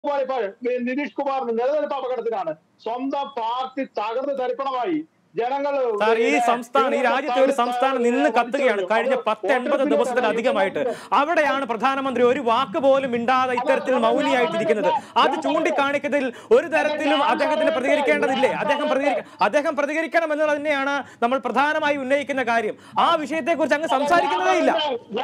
കുമാർ ഇപ്പോൾ നിതീഷ് കുമാറിന് നിലനിൽപ്പ് അപകടത്തിലാണ് സ്വന്തം പാർട്ടി തകർന്ന് തരിപ്പണമായി ജനങ്ങൾ സാർ ഈ പിന്നെ സംസ്ഥാനം ഈ ഇവിടെ രാജ്യത്തെ ഒരു സംസ്ഥാനം നിന്ന് കത്തുകയാണ് കഴിഞ്ഞ പത്ത് എൺപത് ദിവസത്തിലധികമായിട്ട് അവിടെയാണ് പ്രധാനമന്ത്രി ഒരു വാക്ക് പോലും മിണ്ടാതെ ഇത്തരത്തിൽ മൗനിയായിട്ടിരിക്കുന്നത് അത് ചൂണ്ടിക്കാണിക്കുന്നതിൽ ഒരു തരത്തിലും അദ്ദേഹത്തിന് പ്രതികരിക്കേണ്ടതില്ലേ അദ്ദേഹം പ്രതികരിക്ക അദ്ദേഹം പ്രതികരിക്കണം എന്നുള്ളത് തന്നെയാണ് നമ്മൾ പ്രധാനമായി ഉന്നയിക്കുന്ന കാര്യം ആ വിഷയത്തെക്കുറിച്ച് അങ്ങ് സംസാരിക്കുന്നതേ ഇല്ല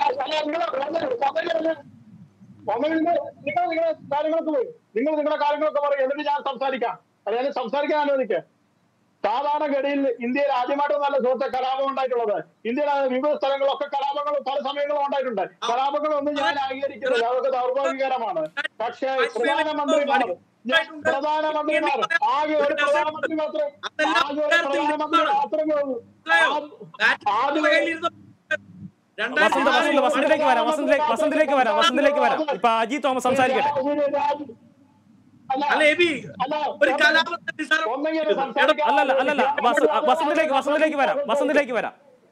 നിങ്ങൾ നിങ്ങളുടെ കാര്യങ്ങളൊക്കെ പോയി നിങ്ങൾ നിങ്ങളുടെ കാര്യങ്ങളൊക്കെ പറയും എന്നിട്ട് ഞാൻ സംസാരിക്കാം അതായത് സംസാരിക്കാൻ അനുവദിക്കുക സാധാരണഗതിയിൽ ഇന്ത്യയിൽ ആദ്യമായിട്ട് നല്ല സുഹൃത്തെ കലാപം ഉണ്ടായിട്ടുള്ളത് ഇന്ത്യയിലെ വിവിധ സ്ഥലങ്ങളിലൊക്കെ കലാപങ്ങളും പല സമയങ്ങളും ഉണ്ടായിട്ടുണ്ട് കലാപങ്ങളൊന്നും ഞാൻ അംഗീകരിക്കുന്നില്ല അതൊക്കെ ദൗർഭാഗ്യകരമാണ് പക്ഷേ പ്രധാനമന്ത്രിമാർ ഞാൻ പ്രധാനമന്ത്രിമാർ ആകെ ഒരു പ്രധാനമന്ത്രി മാത്രം ആകെ ഒരു പ്രധാനമന്ത്രി മാത്രമേ ഉള്ളൂ ആദ്യം വസന്ത വസന്ത വസന്തിലേക്ക് വരാം വസന്തിലേക്ക് വസന്തിലേക്ക് വരാം വസന്തിലേക്ക് വരാം ഇപ്പൊ അജി തോമസ് സംസാരിക്കട്ടെ അല്ല എബി ഒരു കലാപത്തെ നിസ്സാരം- അല്ലല്ല അല്ലല്ല വസ- വസന്തിലേക്ക് വസന്തിലേക്ക് വരാം വസന്തിലേക്ക് വരാം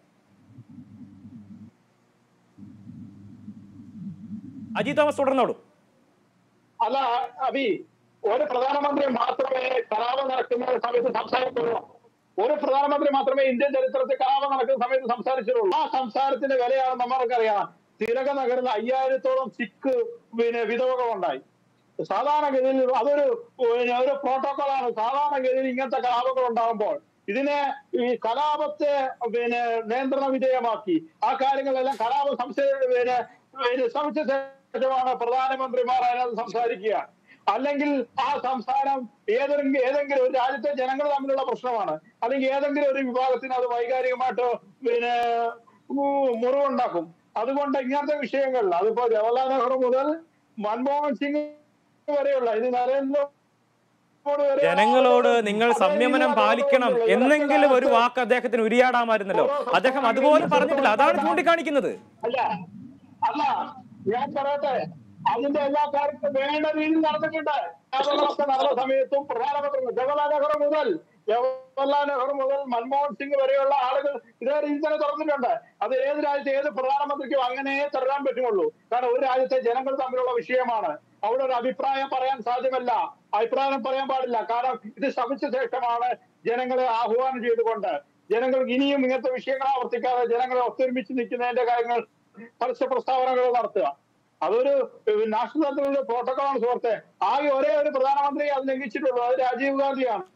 അജി തോമസ് തുടർന്നോളൂ അല്ല അബി ഒരു പ്രധാനമന്ത്രി മാത്രമേ കലാപം നടക്കുന്ന സമയത്ത് സംസാരിക്കുള്ളൂ ഒരു പ്രധാനമന്ത്രി മാത്രമേ ഇന്ത്യൻ ചരിത്രത്തിൽ കലാപം നടക്കുന്ന സമയത്ത് സംസാരിച്ചിട്ടുള്ളൂ ആ സംസാരത്തിന്റെ വിലയാണ് നമ്മൾക്കറിയാം തിലക നഗറിൽ അയ്യായിരത്തോളം സിഖ് പിന്നെ വിധവകളുണ്ടായി സാധാരണഗതിയിൽ അതൊരു പിന്നെ ഒരു പ്രോട്ടോകോളാണ് സാധാരണഗതിയിൽ ഇങ്ങനത്തെ കലാപങ്ങൾ ഉണ്ടാകുമ്പോൾ ഇതിനെ ഈ കലാപത്തെ പിന്നെ നിയന്ത്രണ വിധേയമാക്കി ആ കാര്യങ്ങളെല്ലാം കലാപ സംശയ പിന്നെ പിന്നെ ശ്രമിച്ച ശേഷമാണ് പ്രധാനമന്ത്രിമാർ അതിനകത്ത് സംസാരിക്കുക അല്ലെങ്കിൽ ആ സംസ്ഥാനം ഏതെങ്കിലും ഏതെങ്കിലും ഒരു രാജ്യത്തെ ജനങ്ങൾ തമ്മിലുള്ള പ്രശ്നമാണ് അല്ലെങ്കിൽ ഏതെങ്കിലും ഒരു വിഭാഗത്തിന് അത് വൈകാരികമായിട്ട് പിന്നെ മു- മുറിവുണ്ടാക്കും അതുകൊണ്ട് ഇങ്ങനത്തെ വിഷയങ്ങളിൽ അതിപ്പോ ജവഹർലാൽ നെഹ്റു മുതൽ മൻമോഹൻ സിംഗ് വരെയുള്ള ഇത് നരേന്ദ്ര മോദി വരെ ജനങ്ങളോട് നിങ്ങൾ സംയമനം പാലിക്കണം എന്നെങ്കിലും ഒരു വാക്ക് അദ്ദേഹത്തിന് ഉരിയാടാമായിരുന്നല്ലോ അദ്ദേഹം അതുപോലും പറഞ്ഞിട്ടില്ല അതാണ് ചൂണ്ടിക്കാണിക്കുന്നത് അല്ല അല്ല ഞാൻ പറയട്ടെ അതിന്റെ എല്ലാ കാര്യത്തിലും വേണ്ട രീതിയിൽ നടന്നിട്ടുണ്ട് കലാപങ്ങളൊക്കെ നടന്ന സമയത്തും പ്രധാനമന്ത്രി ജവഹർലാൽ നെഹ്റു മുതൽ ജവഹർലാൽ നെഹ്റു മുതൽ മൻമോഹൻ സിംഗ് വരെയുള്ള ആളുകൾ ഇതേ രീതിയിൽ തന്നെ തുറന്നിട്ടുണ്ട് അത് ഏത് രാജ്യത്തെ ഏത് പ്രധാനമന്ത്രിക്കും അങ്ങനെ തുടരാൻ പറ്റുള്ളൂ കാരണം ഒരു രാജ്യത്തെ ജനങ്ങൾ തമ്മിലുള്ള വിഷയമാണ് അവിടെ ഒരു അഭിപ്രായം പറയാൻ സാധ്യമല്ല അഭിപ്രായം പറയാൻ പാടില്ല കാരണം ഇത് ശ്രമിച്ച ശേഷമാണ് ജനങ്ങളെ ആഹ്വാനം ചെയ്തുകൊണ്ട് ജനങ്ങൾ ഇനിയും ഇങ്ങനത്തെ വിഷയങ്ങൾ ആവർത്തിക്കാതെ ജനങ്ങളെ ഒത്തൊരുമിച്ച് നിൽക്കുന്നതിന്റെ കാര്യങ്ങൾ പരസ്യ പ്രസ്താവനകൾ നടത്തുക അതൊരു ഏഹ്, നാഷണൽ തലത്തിലുള്ള പ്രോട്ടോകോളാണ് സുഹൃത്തെ ആകെ ഒരേ ഒരു പ്രധാനമന്ത്രി അത് ലംഘിച്ചിട്ടുള്ളൂ അത് രാജീവ് ഗാന്ധിയാണ്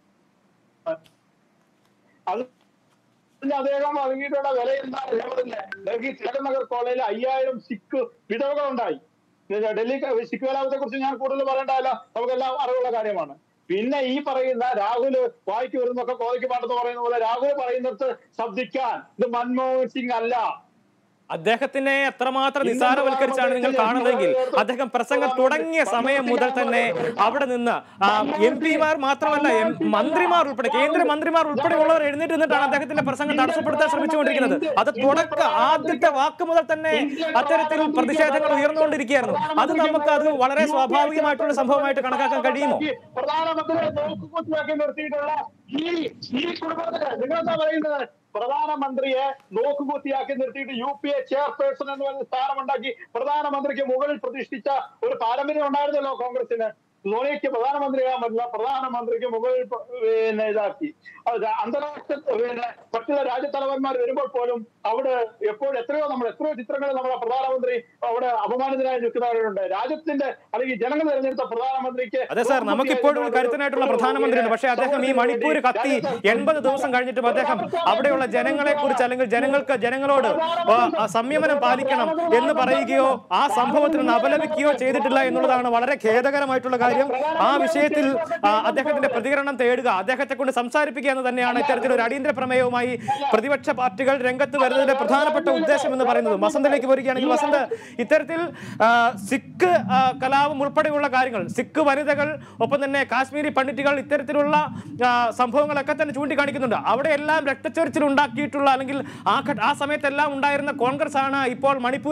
അത് പിന്നെ അദ്ദേഹം നൽകിയിട്ടുള്ള വില എന്താണ് ഞങ്ങളില്ലേ ഡൽഹി തിലക് നഗർ കോളേജിൽ അയ്യായിരം സിഖ് വിധവകളുണ്ടായി ഇത് ഡൽഹി ക- സിഖ് കലാപത്തെ കുറിച്ച് ഞാൻ കൂടുതൽ പറയേണ്ടതല്ല നമുക്കെല്ലാം അറിവുള്ള കാര്യമാണ് പിന്നെ ഈ പറയുന്ന രാഹുല് വായിക്ക് വരുന്നൊക്കെ കോതയ്ക്ക് പാട്ടെന്ന് പറയുന്ന പോലെ രാഹുൽ പറയുന്നിടത്ത് ശബ്ദിക്കാൻ ഇത് മൻമോഹൻ സിംഗ് അല്ല അദ്ദേഹത്തിനെ എത്രമാത്രം നിസാരവൽക്കരിച്ചാണ് നിങ്ങൾ കാണുന്നതെങ്കിൽ അദ്ദേഹം പ്രസംഗം തുടങ്ങിയ സമയം മുതൽ തന്നെ അവിടെ നിന്ന് എം പിമാർ മാത്രമല്ല എം മന്ത്രിമാർ ഉൾപ്പെടെ കേന്ദ്ര മന്ത്രിമാർ ഉൾപ്പെടെയുള്ളവർ എഴുന്നേറ്റ് നിന്നിട്ടാണ് അദ്ദേഹത്തിന്റെ പ്രസംഗം തടസ്സപ്പെടുത്താൻ ശ്രമിച്ചുകൊണ്ടിരിക്കുന്നത് അത് തുടക്ക ആദ്യത്തെ വാക്ക് മുതൽ തന്നെ അത്തരത്തിൽ പ്രതിഷേധങ്ങൾ ഉയർന്നുകൊണ്ടിരിക്കുകയായിരുന്നു അത് നമുക്ക് അത് വളരെ സ്വാഭാവികമായിട്ടുള്ള സംഭവമായിട്ട് കണക്കാക്കാൻ കഴിയുമോ ഈ പ്രധാനമന്ത്രിയെ നോക്കുകുത്തിയാക്കി നിർത്തിയിട്ടുള്ള ഈ ഈ കുടുംബത്തിന് നിങ്ങളെന്താ പറയുന്നത് പ്രധാനമന്ത്രിയെ നോക്കുകുത്തിയാക്കി നിർത്തിയിട്ട് യു പി എ ചെയർപേഴ്സൺ എന്ന് പറയുന്ന സ്ഥാനമുണ്ടാക്കി പ്രധാനമന്ത്രിക്ക് മുകളിൽ പ്രതിഷ്ഠിച്ച ഒരു പാരമ്പര്യം ഉണ്ടായിരുന്നല്ലോ കോൺഗ്രസിന് ധോണിക്ക് പ്രധാനമന്ത്രിയാകാൻ പറ്റില്ല പ്രധാനമന്ത്രിക്ക് മുകളിൽ പ- പിന്നെ ഇതാക്കി അത് അന്താരാഷ്ട്ര പിന്നെ മറ്റുള്ള രാജ്യത്തലവന്മാർ വരുമ്പോൾ പോലും അവിടെ എപ്പോഴും എത്രയോ നമ്മൾ എത്രയോ ചിത്രങ്ങളിൽ നമ്മുടെ പ്രധാനമന്ത്രി അവിടെ അപമാനിതനായി നിൽക്കുന്നവരുണ്ട് രാജ്യത്തിന്റെ അല്ലെങ്കിൽ ജനങ്ങൾ തെരഞ്ഞെടുത്ത പ്രധാനമന്ത്രിക്ക് അതെ സാർ നമുക്കിപ്പോഴും ഒരു കരുത്തനായിട്ടുള്ള പ്രധാനമന്ത്രിയുണ്ട് പക്ഷേ അദ്ദേഹം ഈ മണിപ്പൂർ കത്തി എൺപത് ദിവസം കഴിഞ്ഞിട്ടും അദ്ദേഹം അവിടെയുള്ള ജനങ്ങളെ കുറിച്ച് അല്ലെങ്കിൽ ജനങ്ങൾക്ക് ജനങ്ങളോട് ആ, ആ സംയമനം പാലിക്കണം എന്ന് പറയുകയോ ആ സംഭവത്തിൽ നിന്ന് അപലപിക്കുകയോ ചെയ്തിട്ടില്ല എന്നുള്ളതാണ് വളരെ ഖേദകരമായിട്ടുള്ള കാര്യം ആ വിഷയത്തിൽ ആ, അദ്ദേഹത്തിന്റെ പ്രതികരണം തേടുക അദ്ദേഹത്തെ കൊണ്ട് സംസാരിപ്പിക്കുക എന്ന് തന്നെയാണ് ഇത്തരത്തിലൊരു അടിയന്തര പ്രമേയവുമായി പ്രതിപക്ഷ പാർട്ടികൾ രംഗത്ത് വരുന്നതിന്റെ പ്രധാനപ്പെട്ട ഉദ്ദേശം എന്ന് പറയുന്നത് വസന്തയിലേക്ക് വരികയാണെങ്കിൽ വസന്ത് ഇത്തരത്തിൽ ആ, സിഖ് ആ, കലാപം ഉൾപ്പെടെയുള്ള കാര്യങ്ങൾ സിഖ് വനിതകൾ ഒപ്പം തന്നെ കാശ്മീരി പണ്ഡിറ്റുകൾ ഇത്തരത്തിലുള്ള ആ, സംഭവങ്ങളൊക്കെ തന്നെ ചൂണ്ടിക്കാണിക്കുന്നുണ്ട് അവിടെയെല്ലാം രക്തച്ചൊരിച്ചിൽ ഉണ്ടാക്കിയിട്ടുള്ള അല്ലെങ്കിൽ ആ ഘട്ട- ആ സമയത്തെല്ലാം ഉണ്ടായിരുന്ന കോൺഗ്രസ് ആണ് ഇപ്പോൾ മണിപ്പൂർ